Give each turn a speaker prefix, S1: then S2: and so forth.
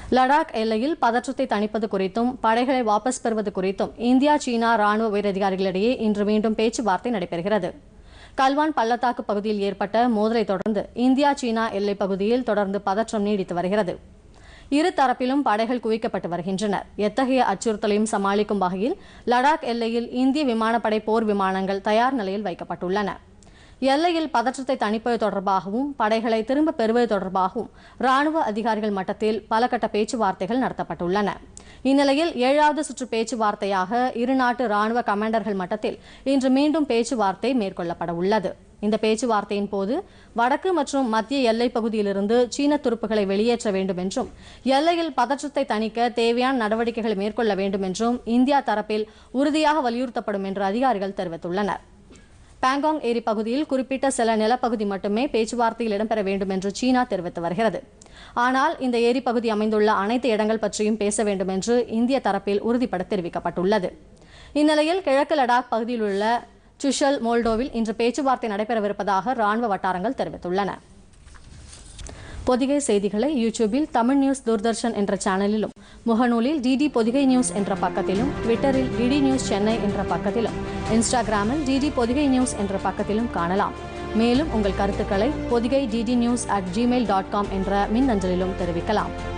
S1: லடாக் எல்லையில் பதற்றத்தை தணிப்பது குறித்தும் படைகளை வாபஸ் பெறுவது குறித்தும் இந்தியா சீனா ராணுவ உயரதிகாரிகளிடையே இன்று மீண்டும் பேச்சுவார்த்தை நடைபெறுகிறது கல்வான் பள்ளத்தாக்கு பகுதியில் ஏற்பட்ட மோதலை தொடர்ந்து இந்தியா சீனா எல்லைப் பகுதியில் தொடர்ந்து பதற்றம் நீடித்து வருகிறது இரு தரப்பிலும் படைகள் குவிக்கப்பட்டு வருகின்றன எத்தகைய அச்சுறுத்தலையும் சமாளிக்கும் வகையில் லடாக் எல்லையில் இந்திய விமானப்படை போர் விமானங்கள் தயார் நிலையில் வைக்கப்பட்டுள்ளன எல்லையில் பதற்றத்தை தணிப்பது தொடர்பாகவும் படைகளை திரும்ப பெறுவது தொடர்பாகவும் ராணுவ அதிகாரிகள் மட்டத்தில் பல கட்ட பேச்சுவார்த்தைகள் நடத்தப்பட்டுள்ளன இந்நிலையில் ஏழாவது சுற்று பேச்சுவார்த்தையாக இரு நாட்டு ராணுவ கமாண்டர்கள் மட்டத்தில் இன்று மீண்டும் பேச்சுவார்த்தை மேற்கொள்ளப்பட உள்ளது இந்த பேச்சுவார்த்தையின் போது வடக்கு மற்றும் மத்திய எல்லைப் பகுதியிலிருந்து சீன துருப்புகளை வெளியேற்ற வேண்டும் என்றும் எல்லையில் பதற்றத்தை தணிக்க தேவையான நடவடிக்கைகளை மேற்கொள்ள வேண்டும் என்றும் இந்தியா தரப்பில் உறுதியாக வலியுறுத்தப்படும் என்று அதிகாரிகள் தெரிவித்துள்ளனர் பாங்காங் ஏரி பகுதியில் குறிப்பிட்ட சில நிலப்பகுதி மட்டுமே பேச்சுவார்த்தையில் இடம்பெற வேண்டும் என்று சீனா தெரிவித்து வருகிறது ஆனால் இந்த ஏரி பகுதி அமைந்துள்ள அனைத்து இடங்கள் பற்றியும் பேச வேண்டும் என்று இந்திய தரப்பில் உறுதிப்பட தெரிவிக்கப்பட்டுள்ளது இந்நிலையில் கிழக்கு லடாக் பகுதியில் உள்ள சுஷல் மோல்டோவில் இன்று பேச்சுவார்த்தை நடைபெறவிருப்பதாக ராணுவ வட்டாரங்கள் தெரிவித்துள்ளன பொதிகை செய்திகளை யூடியூபில் தமிழ் நியூஸ் தூர்தர்ஷன் என்ற சேனலிலும் முகநூலில் டிடி பொதிகை நியூஸ் என்ற பக்கத்திலும் ட்விட்டரில் டிடி நியூஸ் சென்னை என்ற பக்கத்திலும் இன்ஸ்டாகிராமில் டிடி பொதிகை நியூஸ் என்ற பக்கத்திலும் காணலாம் மேலும் உங்கள் கருத்துக்களை Podhigai DD news at Gmail dot com என்ற மின்னஞ்சலிலும் தெரிவிக்கலாம்